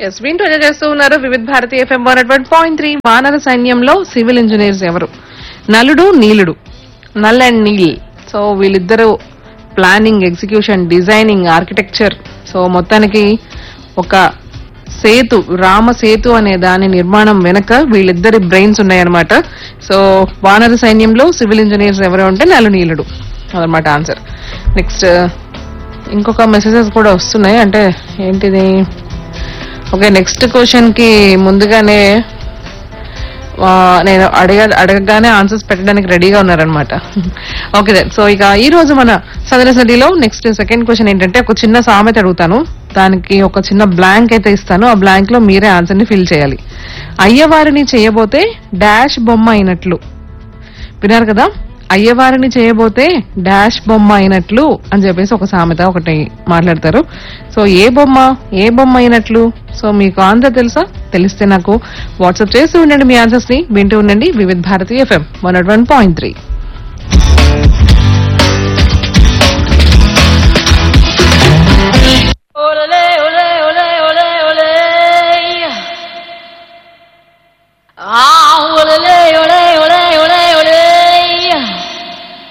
yes వింటూ enjoy చేస్తూ ఉన్నారు Vividh Bharati FM one one point three వానర సైన్యంలో సివిల్ ఇంజనీర్స్ ఎవరు నలుడు నీలుడు నల్ అండ్ నీల్ సో వీళ్ళిద్దరూ planning execution designing architecture so మొత్తానికి ఒక సేతు రామ సేతు అనే దాని నిర్మాణం వెనక వీళ్ళిద్దరి బ్రెయిన్స్ ఉన్నాయన్నమాట సో వానర సైన్యంలో సివిల్ ఇంజనీర్స్ ఎవరు అంటే నలు నీలుడు అదనమాట ఆన్సర్ నెక్స్ట్ ఇంకొక మెసేజెస్ కూడా వస్తున్నాయి అంటే ఏంటిది ఓకే నెక్స్ట్ క్వశ్చన్ కి ముందుగానే ఆ, నేను అడగ అడగగానే ఆన్సర్స్ పెట్టడానికి రెడీగా ఉన్నారనమాట ఓకే సో ఇక ఈ రోజు మన సదరసడిలో నెక్స్ట్ సెకండ్ క్వశ్చన్ ఏంటంటే ఒక చిన్న సామెత అడుగుతాను దానికి ఒక చిన్న బ్లాంక్ అయితే ఇస్తాను ఆ బ్లాంక్ లో మీరే ఆన్సర్ ని ఫిల్ చేయాలి అయ్యవారిని చేయబోతే డాష్ బొమ్మ అయినట్లు విన్నారు కదా అయ్యవారిని చేయబోతే డాష్ బొమ్మ అయినట్లు అని చెప్పేసి ఒక సామెత ఒకటి మాట్లాడతారు సో ఏ బొమ్మ ఏ బొమ్మ అయినట్లు సో మీకు ఆన్సర్ తెలుసా తెలిస్తే నాకు వాట్సాప్ చేస్తూ ఉండండి మీ ఆన్సర్స్ ని వింటూ ఉండండి Vividh Bharati FM one one point three